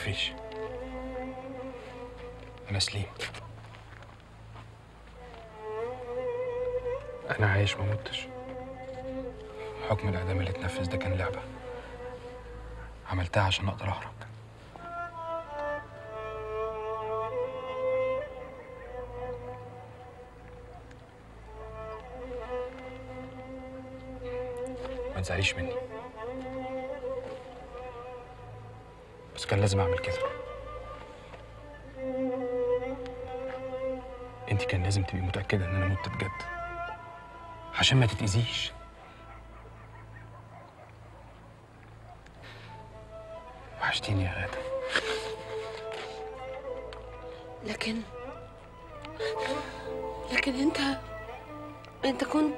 تخافيش انا سليم انا عايش ما متش حكم الاعدام اللي اتنفذ ده كان لعبه عملتها عشان اقدر اهرب ما تزعليش مني بس كان لازم اعمل كده انت كان لازم تبقي متاكده ان انا مت بجد عشان ما تتاذيش وحشتيني يا غاده لكن لكن انت انت كنت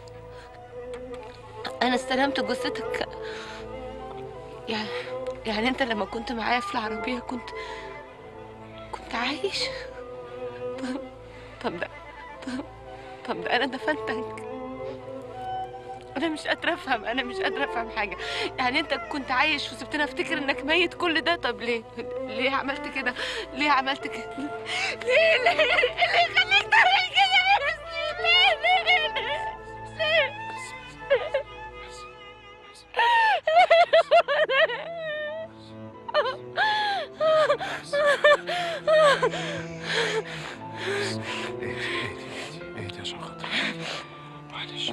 انا استلمت جثتك يعني يعني انت لما كنت معايا في العربية كنت كنت عايش طب طب ده طب, طب ده انا دفنتك انا مش قادرة افهم انا مش قادرة افهم حاجة يعني انت كنت عايش وسبتني افتكر انك ميت كل ده طب ليه ليه عملت كده ليه عملت كده ليه ليه اللي يخليك تعمل كده يا ياسمين ليه ليه ليه ليه اهدي اهدي اهدي عشان خاطري معلش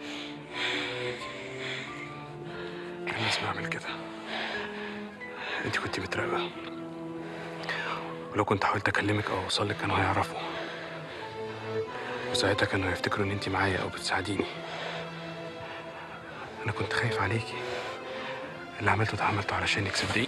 كان لازم اعمل كده انت كنت متراقبه ولو كنت حاولت اكلمك او اوصل لك كانوا هيعرفوا وساعتها كانوا هيفتكروا ان انت معايا او بتساعديني انا كنت خايف عليكي اللي عملته ده عملته علشانك صدقيني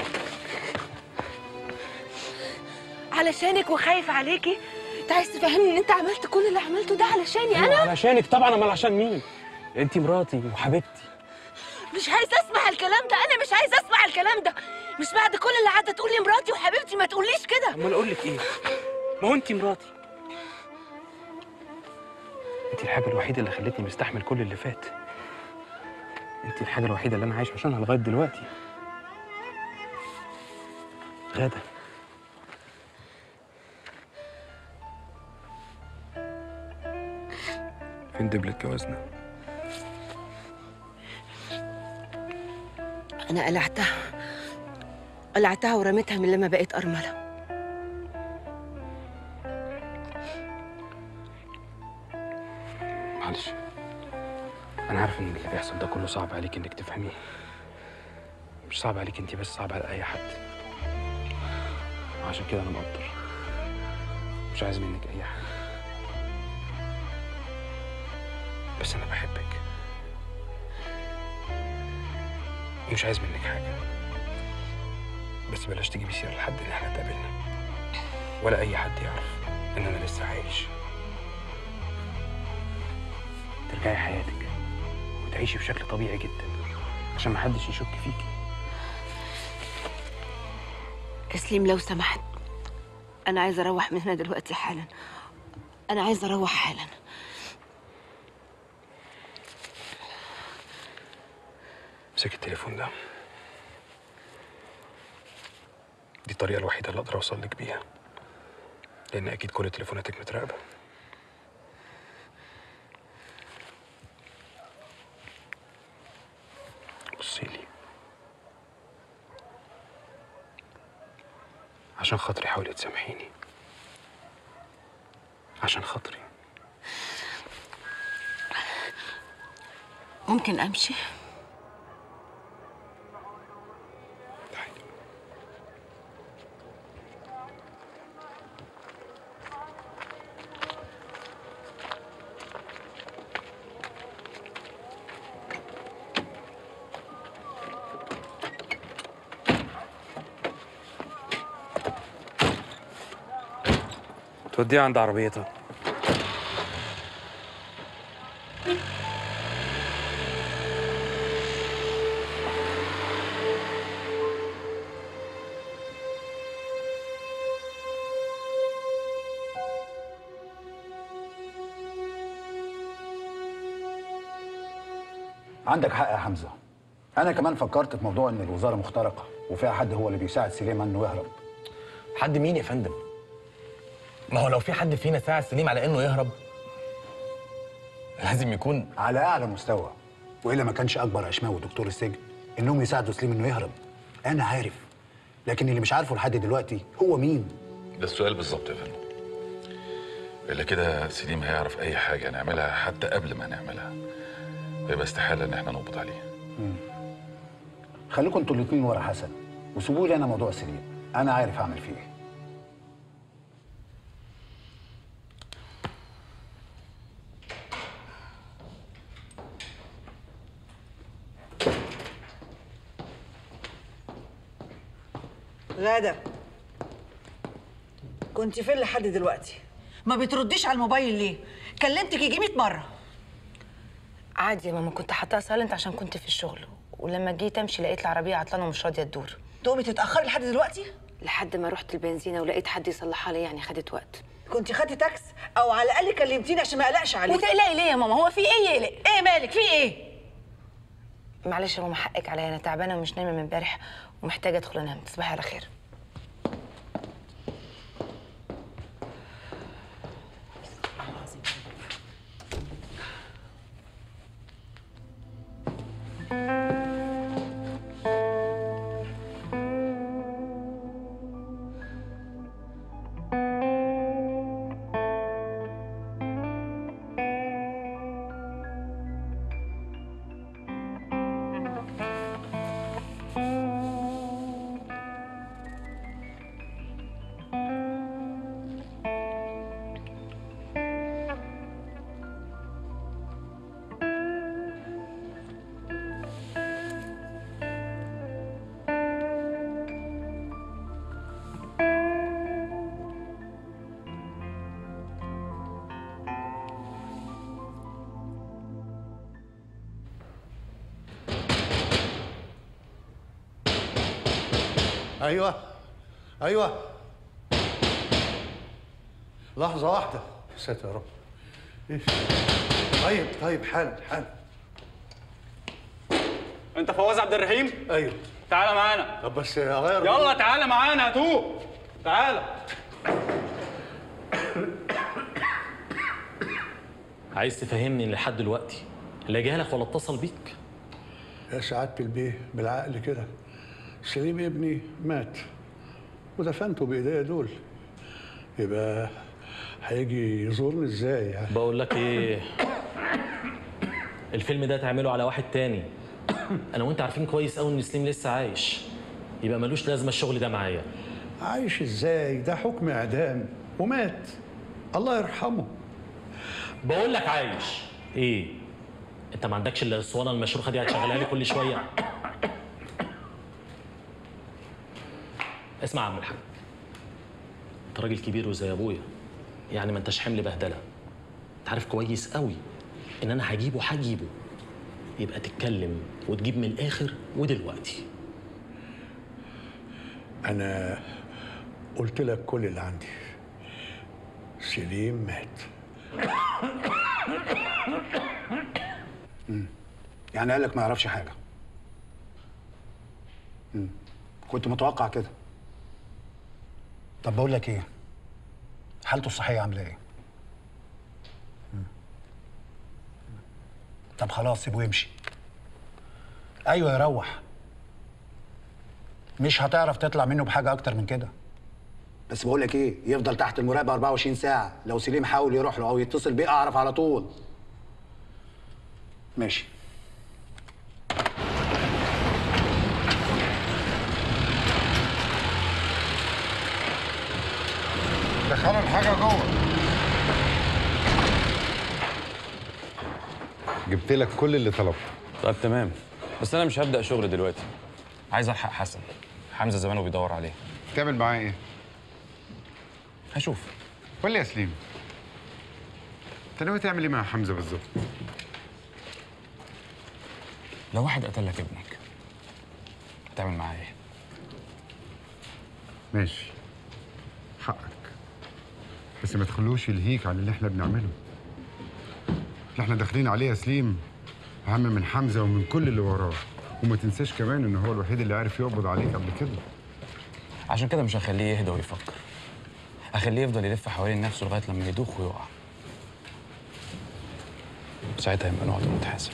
علشانك وخايف عليكي انت عايز تفهمني ان انت عملت كل اللي عملته ده علشاني انا علشانك طبعا امال عشان مين انت مراتي وحبيبتي مش عايز اسمع الكلام ده انا مش عايز اسمع الكلام ده مش بعد كل اللي قعدت تقول لي مراتي وحبيبتي ما تقوليش كده امال اقول لك ايه ما هو انت مراتي انت الحاجه الوحيده اللي خلتني مستحمل كل اللي فات انت الحاجه الوحيده اللي انا عايش عشانها لغايه دلوقتي غاده فين دبلة جوازنا انا قلعتها قلعتها ورميتها من لما بقيت ارمله معلش انا عارف ان اللي بيحصل ده كله صعب عليك انك تفهميه مش صعب عليك انت بس صعب على اي حد عشان كده انا مقدر مش عايز منك اي حاجه بس انا بحبك ومش عايز منك حاجه بس بلاش تجيبي سيره لحد ان احنا اتقابلنا ولا اي حد يعرف ان انا لسه عايش ترجعي حياتك وتعيشي بشكل طبيعي جدا عشان محدش يشك فيكي تسليم لو سمحت انا عايزه اروح من هنا دلوقتي حالا انا عايزه اروح حالا امسكي التليفون ده دي الطريقة الوحيدة اللي أقدر أوصل لك بيها لأن أكيد كل تليفوناتك متراقبة بصي لي عشان خاطري حاولي تسامحيني عشان خاطري ممكن امشي توديها عند عربيتها عندك حق يا حمزه انا كمان فكرت في موضوع ان الوزاره مخترقه وفيها حد هو اللي بيساعد سليم انه يهرب حد مين يا فندم؟ ما هو لو في حد فينا ساعد سليم على انه يهرب لازم يكون على اعلى مستوى والا ما كانش اكبر اشماوي دكتور السجن انهم يساعدوا سليم انه يهرب انا عارف لكن اللي مش عارفه لحد دلوقتي هو مين ده السؤال بالظبط يا فندم الا كده سليم هيعرف اي حاجه نعملها حتى قبل ما نعملها ويبقى استحاله ان احنا نقبض عليه خليكم انتوا الاثنين ورا حسن وسيبوا لي انا موضوع سليم انا عارف اعمل فيه ايه غادة كنت فين لحد دلوقتي؟ ما بترديش على الموبايل ليه؟ كلمتك يجي 100 مرة عادي يا ماما كنت حاطاها سايلنت عشان كنت في الشغل ولما جيت امشي لقيت العربيه عطلانه ومش راضيه تدور تقومي تتأخري لحد دلوقتي؟ لحد ما رحت البنزينه ولقيت حد يصلحها لي يعني خدت وقت كنت خدتي تاكس أو على الأقل كلمتيني عشان ما أقلقش عليك وتقلقي ليه يا ماما هو في ايه يقلق إيه مالك في إيه؟ معلش يا ماما حقك عليا انا تعبانه ومش نايمه من امبارح ومحتاجه ادخل انام تصبحي على خير ايوه ايوه لحظة واحدة ساتر يا رب إيش؟ طيب طيب حل حل انت فواز عبد الرحيم ايوه تعالى معانا طب بس اغير يلا تعالى معانا هتوه تعالى عايز تفهمني ان لحد دلوقتي لا جالك ولا اتصل بيك يا سعادة البيه بالعقل كده سليم ابني مات ودفنته بايديا دول يبقى هيجي يزورني ازاي يعني بقول لك ايه الفيلم ده تعمله على واحد تاني انا وانت عارفين كويس قوي ان سليم لسه عايش يبقى ملوش لازمه الشغل ده معايا عايش ازاي ده حكم اعدام ومات الله يرحمه بقول لك عايش ايه انت ما عندكش الا الاسوانه المشروخه دي هتشغلها لي كل شويه اسمع يا عم الحاج انت راجل كبير وزي ابويا يعني ما انتش حمل بهدله انت عارف كويس قوي ان انا هجيبه هجيبه يبقى تتكلم وتجيب من الاخر ودلوقتي انا قلت لك كل اللي عندي سليم مات يعني قال لك ما يعرفش حاجه مم. كنت متوقع كده طب بقول لك ايه حالته الصحيه عامله ايه مم. طب خلاص سيبه يمشي ايوه يروح مش هتعرف تطلع منه بحاجه اكتر من كده بس بقول لك ايه يفضل تحت المراقبه 24 ساعه لو سليم حاول يروح له او يتصل بيه اعرف على طول ماشي دخلوا الحاجة جوه جبت لك كل اللي طلبته طب تمام بس انا مش هبدا شغل دلوقتي عايز الحق حسن حمزه زمانه بيدور عليه تعمل معاه ايه؟ هشوف قول لي يا سليم انت ناوي تعمل ايه مع حمزه بالظبط؟ لو واحد قتل لك ابنك هتعمل معاه ايه ماشي حقك بس ما تخلوش يلهيك عن اللي احنا بنعمله اللي احنا داخلين عليه يا سليم اهم من حمزه ومن كل اللي وراه وما تنساش كمان ان هو الوحيد اللي عارف يقبض عليك قبل كده عشان كده مش هخليه يهدى ويفكر هخليه يفضل يلف حوالين نفسه لغايه لما يدوخ ويقع ساعتها يبقى نقعد ونتحاسب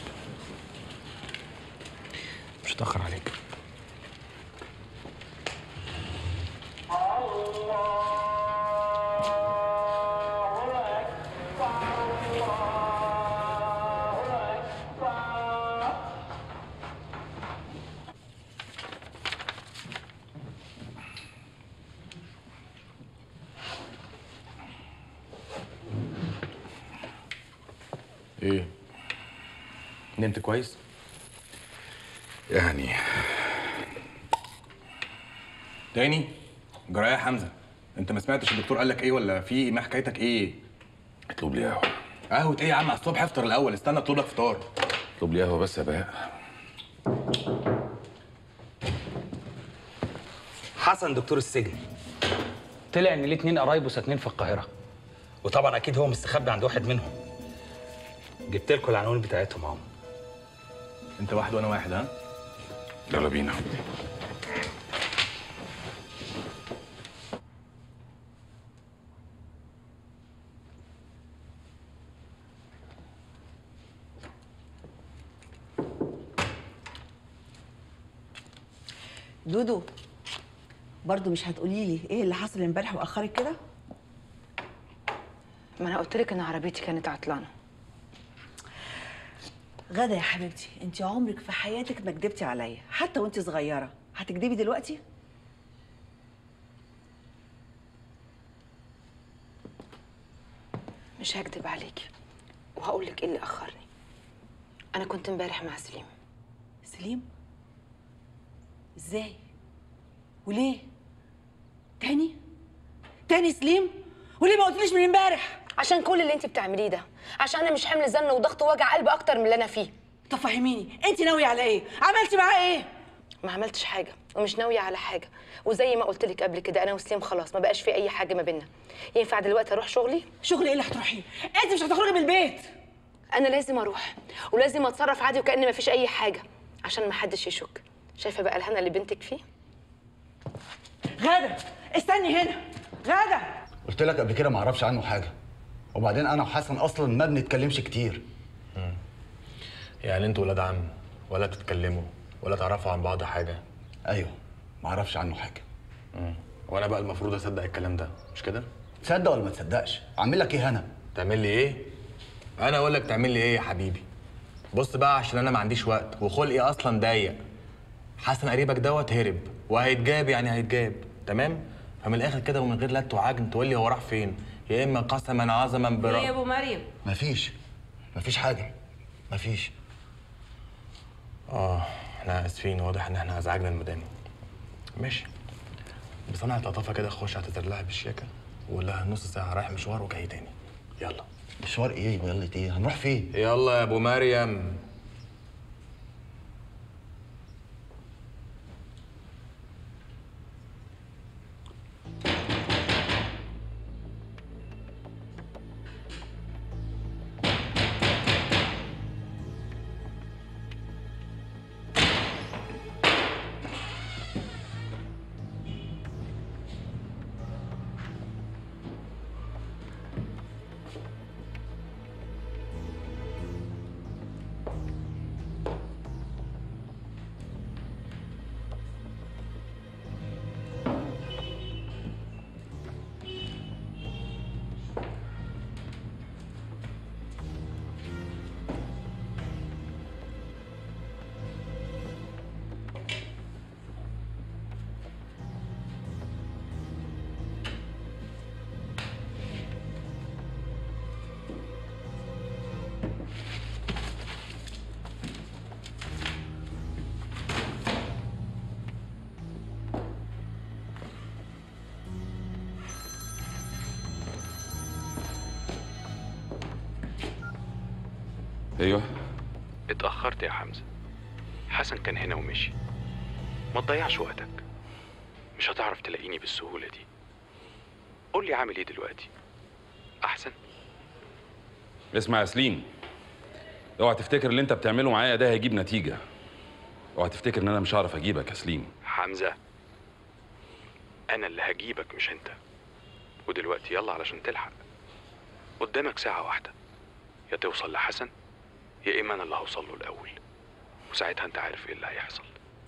مش هتاخر عليك ايه نمت كويس يعني تاني جرايه يا حمزه انت ما سمعتش الدكتور قال لك ايه ولا في ما حكايتك ايه اطلب لي قهوه قهوه ايه يا عم على الصبح افطر الاول استنى اطلب لك فطار اطلب لي قهوه بس يا بهاء حسن دكتور السجن طلع ان ليه اتنين قرايبه ساكنين في القاهره وطبعا اكيد هو مستخبي عند واحد منهم جبت لكم العناوين بتاعتهم اهو انت واحد وانا واحد ها يلا بينا دودو برضو مش هتقولي لي ايه اللي حصل امبارح واخرك كده ما انا قلت لك ان عربيتي كانت عطلانه غدا يا حبيبتي انت عمرك في حياتك ما كدبتي عليا حتى وانت صغيره هتكدبي دلوقتي مش هكدب عليكي وهقول لك ايه اللي اخرني انا كنت امبارح مع سليم سليم ازاي وليه تاني تاني سليم وليه ما قلتليش من امبارح عشان كل اللي انت بتعمليه ده عشان انا مش حمل زن وضغط ووجع قلب اكتر من اللي انا فيه طب فهميني انت ناويه على ايه عملتي معاه ايه ما عملتش حاجه ومش ناويه على حاجه وزي ما قلت لك قبل كده انا وسليم خلاص ما بقاش في اي حاجه ما بينا ينفع دلوقتي اروح شغلي شغل ايه اللي هتروحيه انت مش هتخرجي من البيت انا لازم اروح ولازم اتصرف عادي وكأن ما فيش اي حاجه عشان ما حدش يشك شايفه بقى الهنا اللي بنتك فيه غاده استني هنا غاده قلت لك قبل كده ما اعرفش عنه حاجه وبعدين انا وحسن اصلا ما بنتكلمش كتير يعني انتوا ولاد عم ولا بتتكلموا ولا تعرفوا عن بعض حاجه ايوه ما اعرفش عنه حاجه وانا بقى المفروض اصدق الكلام ده مش كده تصدق ولا ما تصدقش اعمل لك ايه هنا تعمل لي ايه انا اقول لك تعمل لي ايه يا حبيبي بص بقى عشان انا ما عنديش وقت وخلقي اصلا ضيق حسن قريبك دوت هرب وهيتجاب يعني هيتجاب تمام فمن الاخر كده ومن غير لت وعجن تقول لي هو راح فين يا اما قسما عظما برا ابو مريم مفيش مفيش حاجه مفيش اه احنا اسفين واضح ان احنا ازعجنا المدام ماشي بصنعة لطافة كده خش اعتذر لها بالشيكة وقول لها نص ساعة رايح مشوار وجاي تاني يلا مشوار ايه ويلا ايه هنروح فين يلا يا ابو مريم ايوه اتأخرت يا حمزة حسن كان هنا ومشي ما تضيعش وقتك مش هتعرف تلاقيني بالسهولة دي قول لي عامل ايه دلوقتي أحسن اسمع يا سليم اوعى تفتكر اللي انت بتعمله معايا ده هيجيب نتيجه اوعى تفتكر ان انا مش هعرف اجيبك يا سليم حمزة أنا اللي هجيبك مش أنت ودلوقتي يلا علشان تلحق قدامك ساعة واحدة يا توصل لحسن يا إما أنا اللي هوصل له الأول وساعتها أنت عارف إيه اللي هيحصل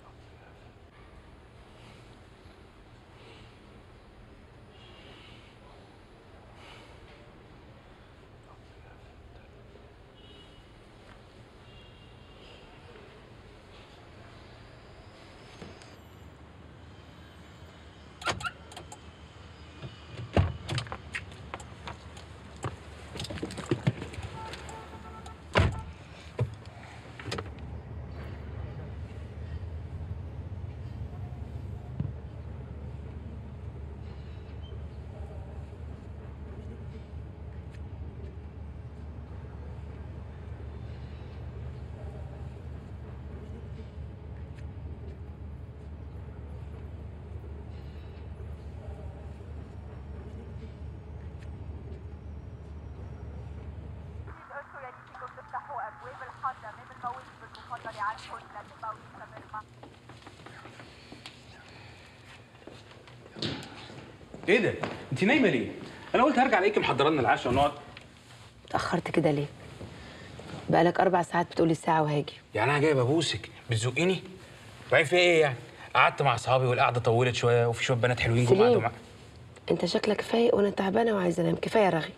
إيه ده؟ أنت نايمة ليه؟ أنا قلت هرجع ألاقيكي محضرة لنا العشاء ونقعد اتأخرت كده ليه؟ بقالك أربع ساعات بتقولي ساعة وهاجي يعني أنا جاي ببوسك بتزقيني؟ وبعدين في إيه يعني؟ قعدت مع أصحابي والقعدة طولت شوية وفي شوية بنات حلوين جم سليم. قعدوا معايا أنت شكلك فايق وأنا تعبانة وعايزة أنام كفاية رغي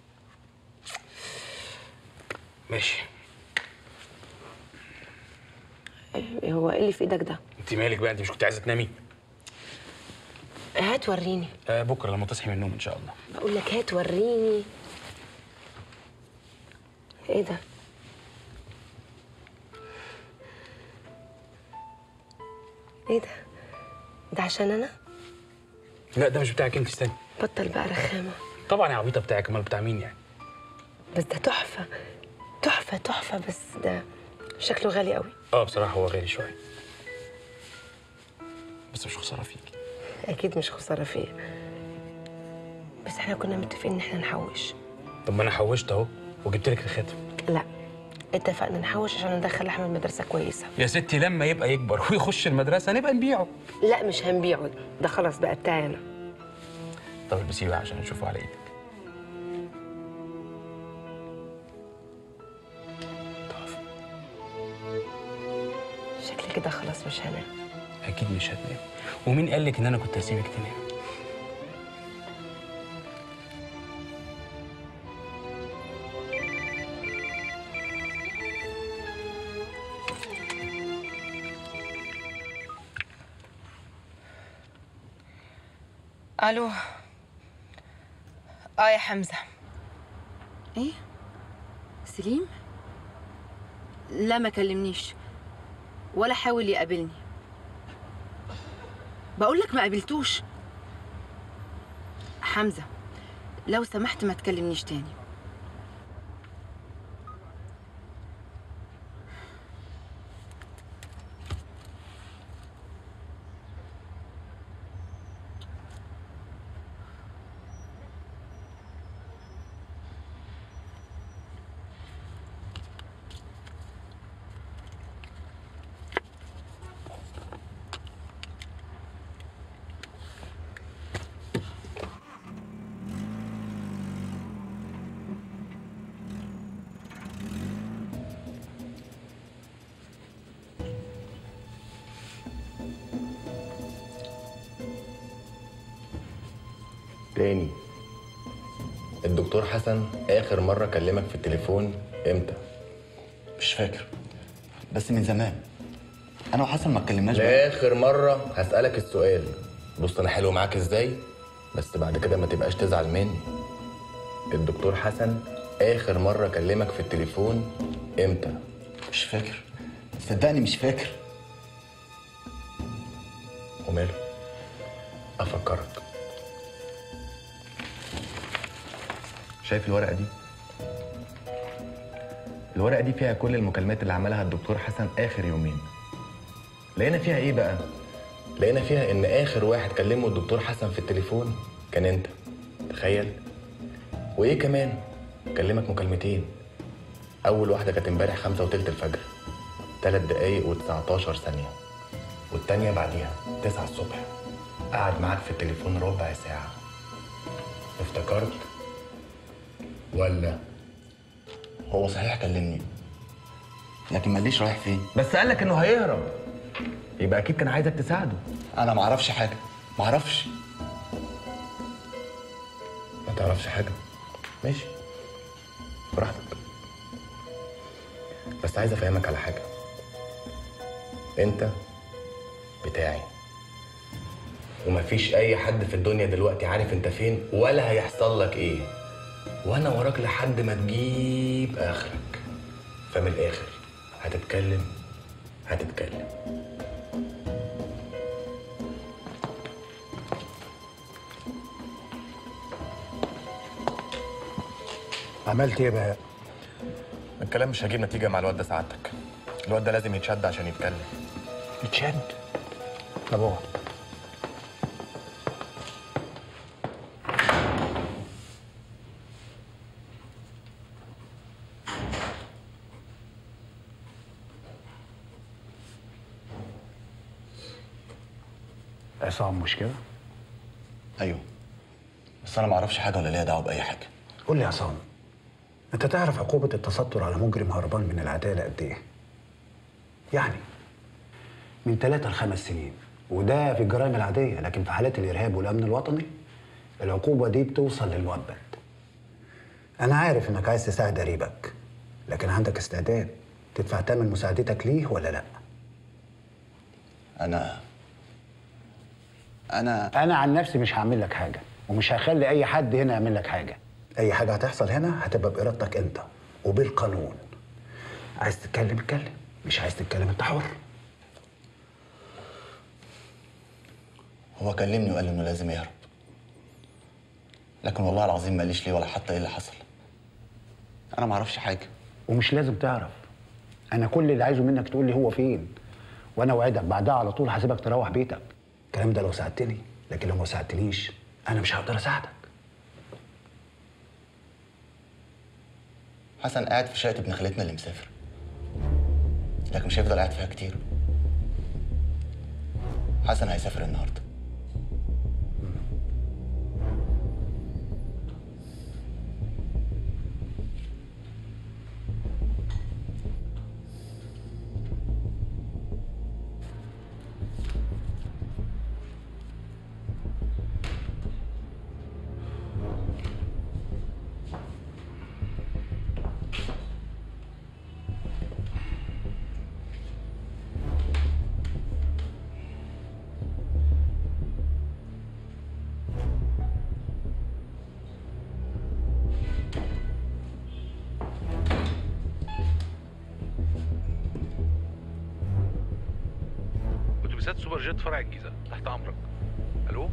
ماشي إيه هو إيه اللي في إيدك ده؟ أنت مالك بقى؟ أنت مش كنت عايزة تنامي؟ هات وريني آه بكرة لما تصحي من النوم إن شاء الله بقول لك هات وريني إيه ده؟ إيه ده؟ ده عشان أنا؟ لا ده مش بتاعك أنت استني بطل بقى رخامة طبعا يا عبيطة بتاعك أمال بتاع مين يعني؟ بس ده تحفة تحفة تحفة بس ده شكله غالي قوي اه بصراحة هو غالي شوية بس مش خسارة فيكي أكيد مش خسارة فيا بس احنا كنا متفقين إن احنا نحوش طب ما أنا حوشت أهو وجبت لك الخاتم لا اتفقنا نحوش عشان ندخل أحمد مدرسة كويسة يا ستي لما يبقى يكبر ويخش المدرسة نبقى نبيعه لا مش هنبيعه ده خلاص بقى بتاعي أنا طب البسيه بقى عشان نشوفه على ايدك شكلي كده خلاص مش هنام اكيد مش هتنام ومين قال لك ان انا كنت هسيبك تنام الو اه يا حمزه ايه سليم لا ما كلمنيش ولا حاول يقابلني بقول لك ما قابلتوش حمزه لو سمحت ما تكلمنيش تاني تاني الدكتور حسن اخر مره كلمك في التليفون امتى مش فاكر بس من زمان انا وحسن ما اتكلمناش بقى. لاخر مره هسالك السؤال بص انا حلو معاك ازاي بس بعد كده ما تبقاش تزعل مني الدكتور حسن اخر مره كلمك في التليفون امتى مش فاكر صدقني مش فاكر وماله افكرك شايف الورقه دي الورقه دي فيها كل المكالمات اللي عملها الدكتور حسن اخر يومين لقينا فيها ايه بقى لقينا فيها ان اخر واحد كلمه الدكتور حسن في التليفون كان انت تخيل وايه كمان كلمك مكالمتين اول واحده كانت امبارح خمسة وتلت الفجر 3 دقايق و19 ثانية والتانية بعديها 9 الصبح قعد معاك في التليفون ربع ساعة افتكرت ولا هو صحيح كلمني لكن ماليش رايح فين بس قال لك انه هيهرب يبقى اكيد كان عايزك تساعده انا ما اعرفش حاجه ما اعرفش ما تعرفش حاجة ماشي براحتك بس عايز افهمك على حاجة انت بتاعي ومفيش اي حد في الدنيا دلوقتي عارف انت فين ولا هيحصل لك ايه وانا وراك لحد ما تجيب اخرك فمن الاخر هتتكلم هتتكلم عملت ايه بقى؟ الكلام مش هيجيب نتيجة مع الواد ده سعادتك الواد ده لازم يتشد عشان يتكلم يتشد طب اقعد عصام مش كده؟ ايوه بس انا ما اعرفش حاجه ولا ليا دعوه باي حاجه قول لي يا عصام انت تعرف عقوبة التستر على مجرم هربان من العدالة قد ايه؟ يعني من ثلاثة لخمس سنين وده في الجرائم العادية لكن في حالات الإرهاب والأمن الوطني العقوبة دي بتوصل للمؤبد أنا عارف إنك عايز تساعد قريبك لكن عندك استعداد تدفع ثمن مساعدتك ليه ولا لأ؟ انا انا أنا عن نفسي مش هعمل لك حاجة ومش هخلي أي حد هنا يعمل لك حاجة أي حاجة هتحصل هنا هتبقى بإرادتك أنت وبالقانون عايز تتكلم اتكلم مش عايز تتكلم أنت حر هو كلمني وقال لي انه لازم يهرب لكن والله العظيم ماليش ليه ولا حتى ايه اللي حصل انا ما اعرفش حاجه ومش لازم تعرف انا كل اللي عايزه منك تقول لي هو فين وانا اوعدك بعدها على طول هسيبك تروح بيتك الكلام ده لو ساعدتني لكن لو ما ساعدتنيش انا مش هقدر اساعدك حسن قاعد في شقه ابن خالتنا اللي مسافر لكن مش هيفضل قاعد فيها كتير حسن هيسافر النهارده اتوبيسات سوبر جيت فرع الجيزه تحت امرك الو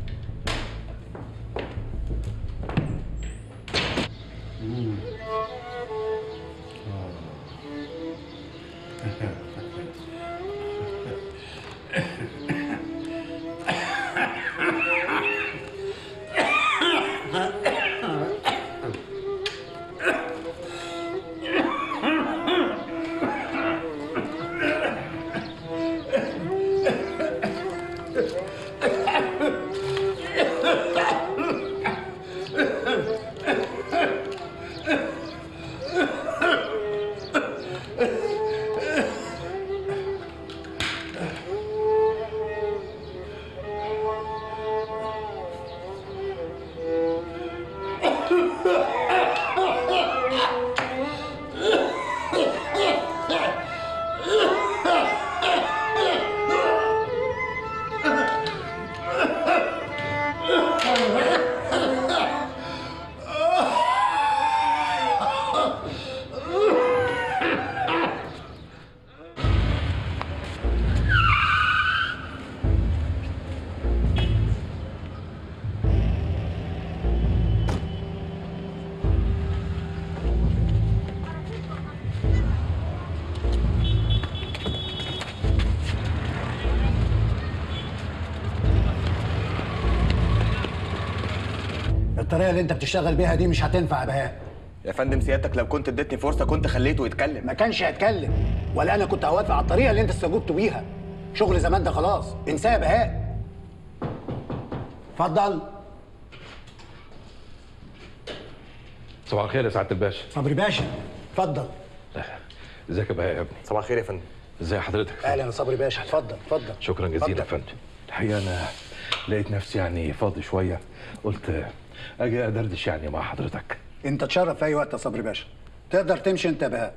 الطريقه اللي انت بتشتغل بيها دي مش هتنفع يا بهاء يا فندم سيادتك لو كنت اديتني فرصة كنت خليته يتكلم ما كانش هيتكلم ولا انا كنت هوافق على الطريقه اللي انت استجوبت بيها شغل زمان ده خلاص انساه يا بهاء اتفضل صباح الخير يا سعاده الباشا صبري باشا اتفضل ازيك يا بهاء يا ابني صباح الخير يا فندم ازي حضرتك اهلا يا صبري باشا اتفضل اتفضل شكرا جزيلا يا اتفضل. فندم الحقيقه انا لقيت نفسي يعني فاضي شويه قلت اجي ادردش يعني مع حضرتك انت تشرف في اي وقت يا صبري باشا تقدر تمشي انت يا بهاء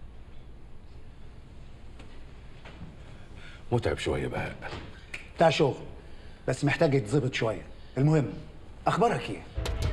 متعب شويه بهاء بتاع شغل بس محتاج يتظبط شويه المهم اخبارك ايه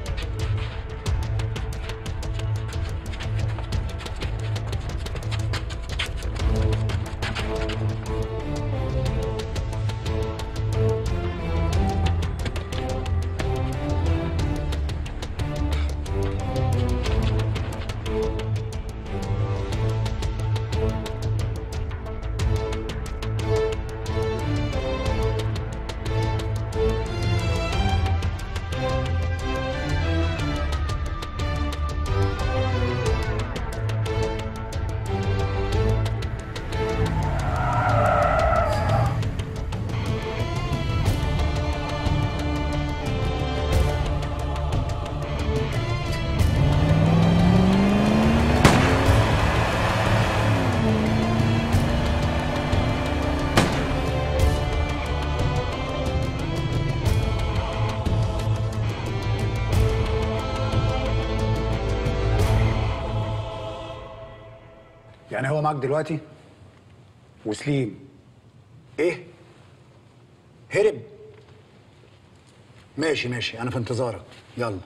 يعني هو معاك دلوقتي وسليم ايه هرب ماشي ماشي انا في انتظارك يلا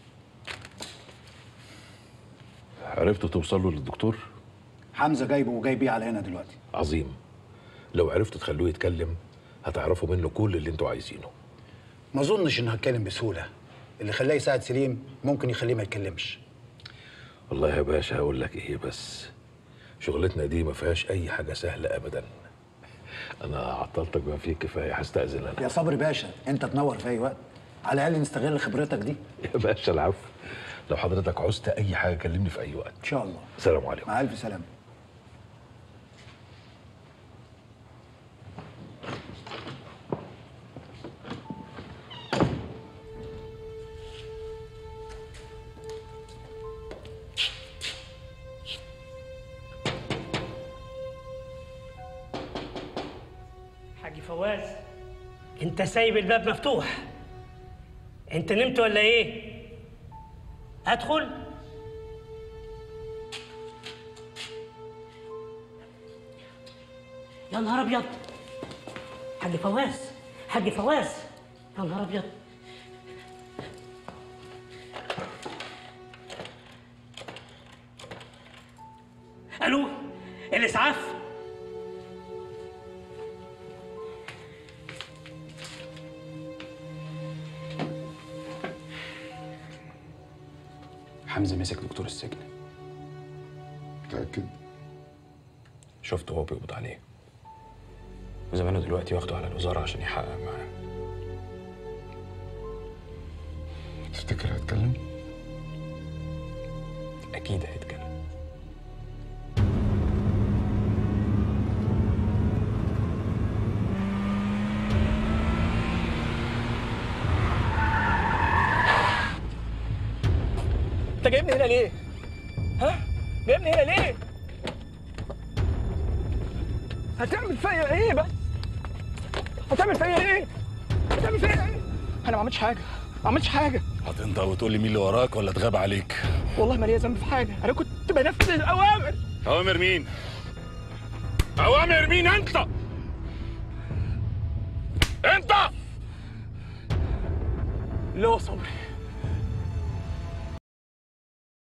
عرفتوا توصلوا للدكتور حمزه جايبه وجاي بيه على هنا دلوقتي عظيم لو عرفتوا تخلوه يتكلم هتعرفوا منه كل اللي انتوا عايزينه ما اظنش انه هتكلم بسهوله اللي خلاه يساعد سليم ممكن يخليه ما يتكلمش والله يا باشا هقول لك ايه بس شغلتنا دي ما فيهاش اي حاجه سهله ابدا انا عطلتك بما فيه الكفايه هستاذن انا يا صبري باشا انت تنور في اي وقت على الاقل نستغل خبرتك دي يا باشا العفو لو حضرتك عوزت اي حاجه كلمني في اي وقت ان شاء الله السلام عليكم مع الف سلامه حاج فواز انت سايب الباب مفتوح انت نمت ولا ايه ادخل يا نهار ابيض حاج فواز حاج فواز يا نهار ابيض الو الاسعاف حمزه مسك دكتور السجن متأكد؟ شفته وهو بيقبض عليه وزمانه دلوقتي واخده على الوزاره عشان يحقق معاه تفتكر هتكلم؟ اكيد هيتكلم انت جايبني هنا ليه؟ ها؟ جايبني هنا ليه؟ هتعمل فيا ايه بس؟ هتعمل فيا ايه؟ هتعمل فيا ايه؟ انا ما عملتش حاجه ما عملتش حاجه هتنطق وتقول لي مين اللي وراك ولا تغاب عليك والله ما ليا ذنب في حاجه انا كنت بنفذ الاوامر اوامر مين اوامر مين انت انت اللي هو صبري